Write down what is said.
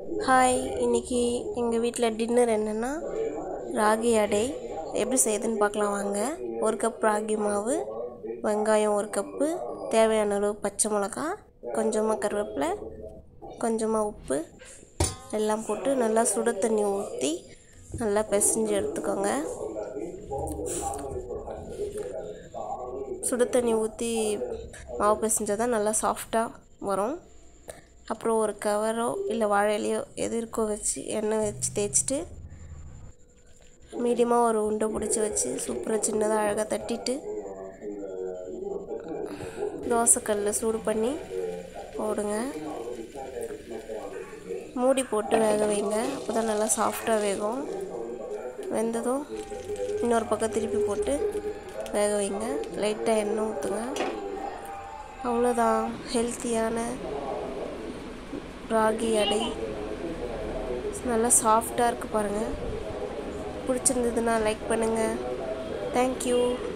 hi இன்னைக்கு எங்கள் வீட்டில் டின்னர் என்னென்னா ராகி அடை எப்படி செய்யுதுன்னு பார்க்கலாம் வாங்க ஒரு கப் ராகி மாவு வெங்காயம் ஒரு கப்பு தேவையான அளவு பச்சை மிளகா கொஞ்சமாக கருவேப்பிலை கொஞ்சமாக உப்பு எல்லாம் போட்டு நல்லா சுட தண்ணி ஊற்றி நல்லா பிசைஞ்சு எடுத்துக்கோங்க சுடு தண்ணி ஊற்றி மாவு பிசைஞ்சால் தான் நல்லா சாஃப்டாக வரும் அப்புறம் ஒரு கவரோ இல்லை வாழை இலையோ எது இருக்கோ வச்சு எண்ணெய் வச்சு தேய்ச்சிட்டு மீடியமாக ஒரு உண்டை பிடிச்சி வச்சு சூப்பராக சின்னதாக அழகாக தட்டிட்டு தோசைக்கல்ல சூடு பண்ணி போடுங்க மூடி போட்டு வேக வைங்க அப்போ தான் நல்லா சாஃப்டாக வேகும் வெந்ததும் இன்னொரு பக்கம் திருப்பி போட்டு வேக வைங்க லைட்டாக எண்ணெய் ஊற்றுங்க அவ்வளோதான் ஹெல்த்தியான ராகி அடை நல்லா சாஃப்டாக இருக்குது பாருங்கள் பிடிச்சிருந்ததுன்னா லைக் பண்ணுங்கள் தேங்க்யூ